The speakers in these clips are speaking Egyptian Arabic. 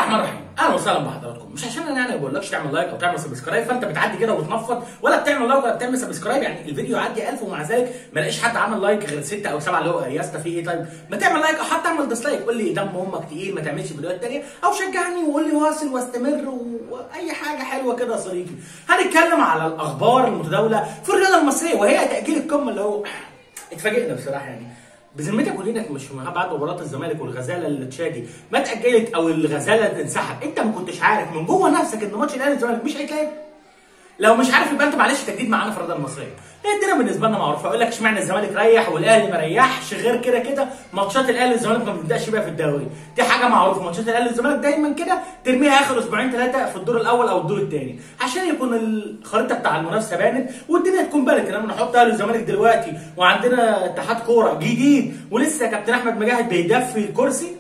الرحمن الرحيم اهلا وسهلا بحضراتكم مش عشان انا يعني ما بقولكش تعمل لايك او تعمل سبسكرايب فانت بتعدي كده وتنفض ولا بتعمل لايك ولا بتعمل سبسكرايب يعني الفيديو يعدي 1000 ومع ذلك ما الاقيش حد عمل لايك غير ستة او سبعة اللي هو يا اسطى في ايه طيب ما تعمل لايك او حتى اعمل ديسلايك قول لي دم امك تقيل ما تعملش فيديوهات تانية او شجعني وقول لي واصل واستمر واي حاجه حلوه كده يا صديقي هنتكلم على الاخبار المتداوله في الرياضه المصريه وهي تاجيل القمه اللي هو اتفاجئنا بصراحه يعني بذمتك ولينك مش بعد مباراه الزمالك والغزاله اللي تشادي ما اتاجلت او الغزاله تنسحب انت ما كنتش عارف من جوه نفسك ان ماتش الاهلي والزمالك مش هيتلعب لو مش عارف يبقى انت معلش تجديد معانا في الرياضه المصريه هي الدنيا بالنسبه لنا معروفه يقول لك اشمعنى الزمالك ريح والاهلي ما ريحش غير كده كده ماتشات الاهلي والزمالك ما بتبداش بيها في الدوري دي حاجه معروفه ماتشات الاهلي والزمالك دايما كده ترميها اخر اسبوعين ثلاثه في الدور الاول او الدور الثاني عشان يكون الخريطه بتاع المنافسه بانت والدنيا تكون بالك انما نحط اهلي والزمالك دلوقتي وعندنا اتحاد كوره جديد ولسه كابتن احمد مجاهد بيدفي كرسي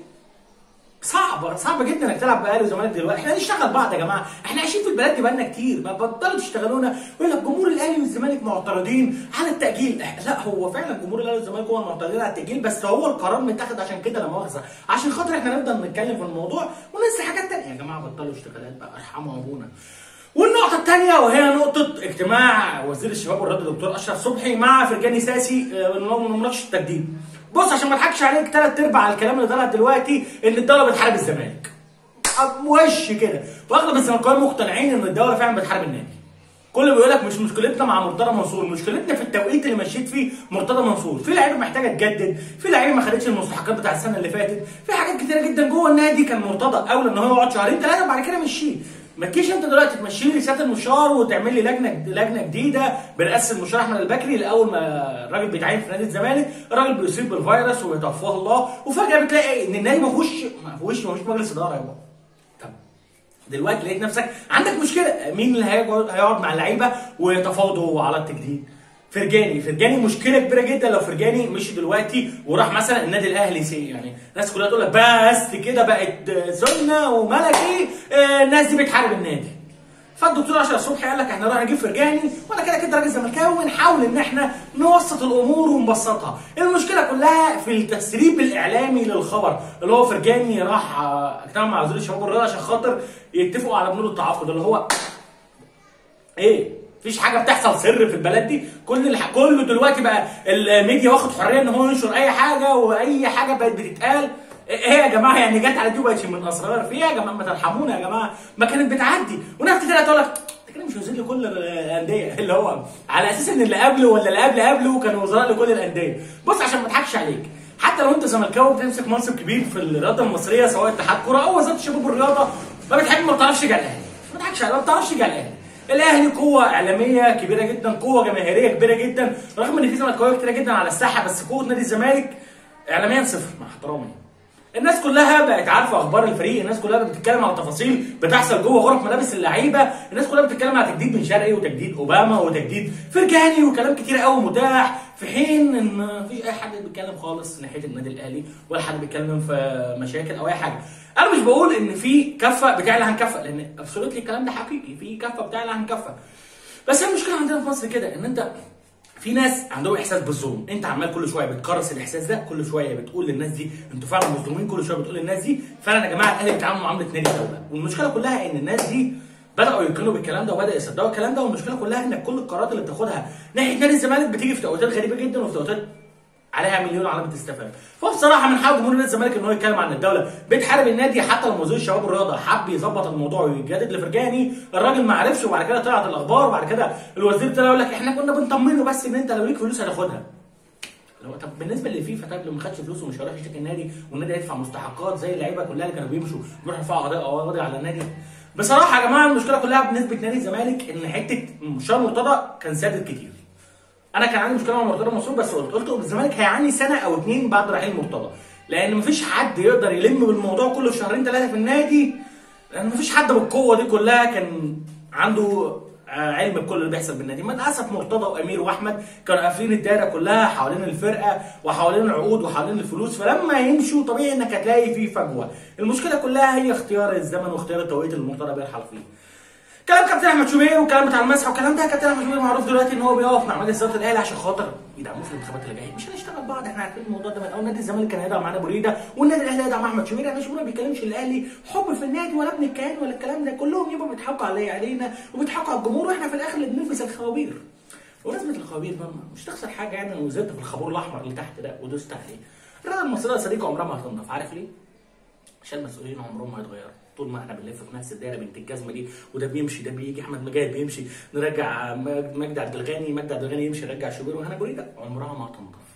صعب صعب جدا انك تلعب باهلي وزمالك دلوقتي احنا نشتغل بعض يا جماعه احنا عايشين في البلد دي بقالنا كتير ما بطلوا تشتغلونا يقول لك جمهور الاهلي والزمالك معترضين على التاجيل لا هو فعلا جمهور الاهلي والزمالك هو المعترضين على التاجيل بس هو القرار متاخد عشان كده لا مؤاخذه عشان خاطر احنا نفضل نتكلم في الموضوع وننسى حاجات تانية يا جماعه بطلوا اشتغالات بقى ارحموا ابونا والنقطة الثانية وهي نقطة اجتماع وزير الشباب والرياضة الدكتور أشرف صبحي مع فرجاني ساسي من مناقشة التجديد. بص عشان ما اضحكش عليك ثلاث ارباع الكلام اللي طلع دلوقتي ان الدولة بتحارب الزمالك. وش كده واغلب الزملكاويه مقتنعين ان الدولة فعلا بتحارب النادي. كل بيقول لك مش مشكلتنا مع مرتضى منصور مشكلتنا في التوقيت اللي مشيت فيه مرتضى منصور في لعيبه محتاجه تجدد في لعيبه ما خدتش المستحقات بتاع السنه اللي فاتت في حاجات كتيره جدا جوه النادي كان مرتضى اولى ان هو يقعد شهرين ثلاثه وبعد كده مشيه ما تجيش انت دلوقتي تمشي لي سياده المشوار وتعمل لي لجنه لجنه جديده برئاسه المشير احمد البكري لاول ما الراجل بيتعين في نادي الزمالك الراجل بيصيب بالفيروس ويتوفاه الله وفجاه بتلاقي ان النادي ما فيهوش ما فيهوش ما فيهوش مجلس اداره يابا طب دلوقتي لقيت نفسك عندك مشكله مين اللي هيقعد مع اللعيبه ويتفاوضوا على التجديد فرجاني فرجاني مشكله كبيره جدا لو فرجاني مشي دلوقتي وراح مثلا النادي الاهلي سي يعني الناس كلها تقول لك بس كده بقت سنه وملكي الناس دي بتحارب النادي فالدكتور اشرف صبحي قال لك احنا رايح نجيب فرجاني وانا كده كده راجل زملكاوي ونحاول ان احنا نوسط الامور ونبسطها المشكله كلها في التسريب الاعلامي للخبر اللي هو فرجاني راح اجتمع مع وزير الشباب والرياضه عشان خاطر يتفقوا على بنود التعاقد اللي هو ايه مفيش حاجه بتحصل سر في البلد دي كل الح... كله دلوقتي بقى الميديا واخد حريه ان هو ينشر اي حاجه واي حاجه بقت بتتقال ايه يا جماعه يعني جت على دي وبقتش من اسرار في ايه يا جماعه ما ترحمونا يا جماعه ما كانت بتعدي وناس كتير تقول لك انت كده مش وزير لكل الانديه اللي هو على اساس ان اللي قبله ولا اللي قبل قبله كانوا وزراء لكل الانديه بص عشان ما اضحكش عليك حتى لو انت زملكاوي بتمسك منصب كبير في الرياضه المصريه سواء اتحاد كوره او وزاره الشباب والرياضه ما بتحب ما بتعرفش تجي الاهلي ما تضحكش عليك ما بتعرفش تجي الاهلي الاهلي قوه اعلاميه كبيره جدا قوه جماهيريه كبيره جدا رغم ان في زملكاويه كتيره جدا على الساحه بس قوه نادي الزمالك اعلاميا صفر مع احترامي الناس كلها بقت عارفه اخبار الفريق الناس كلها بتتكلم على تفاصيل بتحصل جوه غرف ملابس اللعيبه الناس كلها بتتكلم على تجديد بن شرقي وتجديد اوباما وتجديد فرجاني وكلام كتير قوي متاح في حين ان مفيش اي حد بيتكلم خالص ناحيه النادي الاهلي ولا حد بيتكلم في مشاكل او اي حاجه انا مش بقول ان في كفه بتعلى عن كفه لان ابسولوتلي الكلام ده حقيقي في كفه بتعلى عن كفه بس هي المشكله عندنا في مصر كده ان انت في ناس عندهم احساس بالظلم انت عمال كل شويه بتكرس الاحساس ده كل شويه بتقول للناس دي انتوا فعلا مظلومين كل شويه بتقول للناس دي فعلا يا جماعه الاهلي بيتعاملوا معامله نادي الدوله والمشكله كلها ان الناس دي بداوا يقنوا بالكلام ده وبدا يصدقوا الكلام ده والمشكله كلها ان كل القرارات اللي بتاخدها ناحيه نادي الزمالك بتيجي في توقيتات غريبه جدا وفي توقيتات عليها مليون علامه استفهام فبصراحه من حق جمهور نادي الزمالك ان هو يتكلم عن الدوله بتحارب النادي حتى لو وزير الشباب والرياضه حب يظبط الموضوع ويجدد لفرجاني الراجل ما عرفش وبعد كده طلعت الاخبار وبعد كده الوزير طلع يقول لك احنا كنا بنطمنه بس ان انت لو ليك فلوس هتاخدها هو طب بالنسبه للفيفا طيب لو ما خدش فلوسه مش هيروح يشتكي النادي والنادي هيدفع مستحقات زي اللعيبه كلها اللي كانوا بيمشوا يروحوا يرفعوا قضايا قواضي على النادي بصراحه يا جماعه المشكله كلها بالنسبه لنادي الزمالك ان حته مشوار مرتضى كان سادد كتير انا كان عندي مشكله مع مرتضى منصور بس قلت قلت الزمالك هيعاني سنه او اتنين بعد رحيل مرتضى لان مفيش حد يقدر يلم بالموضوع كله في شهرين ثلاثه في النادي لان مفيش حد بالقوه دي كلها كان عنده علم بكل اللي بيحصل بالنادي للاسف مرتضى وامير واحمد كانوا قافلين الدايره كلها حوالين الفرقه وحوالين العقود وحوالين الفلوس فلما يمشوا طبيعي انك هتلاقي في فجوه المشكله كلها هي اختيار الزمن واختيار التوقيت اللي مرتضى بيرحل فيه كلام كابتن احمد شوبير والكلام بتاع المسح والكلام ده كابتن احمد شوبير معروف دلوقتي ان هو بيقف مع مجلس اداره الاهلي عشان خاطر يدعموه في الانتخابات اللي جايه مش هنشتغل بعض احنا عارفين الموضوع ده من اول نادي الزمالك كان هيدعم معانا بريده والنادي الاهلي هيدعم احمد شوبير احنا شوبير ما بيتكلمش الاهلي حب في النادي ولا ابن الكيان ولا الكلام ده كلهم يبقوا بيضحكوا علي علينا وبيضحكوا على الجمهور واحنا في الاخر اللي بنلبس الخوابير ولازمه الخوابير بقى مش تخسر حاجه يعني لو نزلت في الخابور الاحمر اللي تحت ده ودوست عليه الرياضه المصريه يا صديقي عمرها ما هتنضف عارف ليه؟ عشان المسؤولين عمرهم ما هيتغيروا طول ما احنا بنلف في نفس الدايره بنت الجزمه دي وده بيمشي ده بيجي احمد مجاهد بيمشي نرجع مجدي عبد الغني مجدي عبد الغني يمشي نرجع شوبير وهنا بريده عمرها ما هتنضف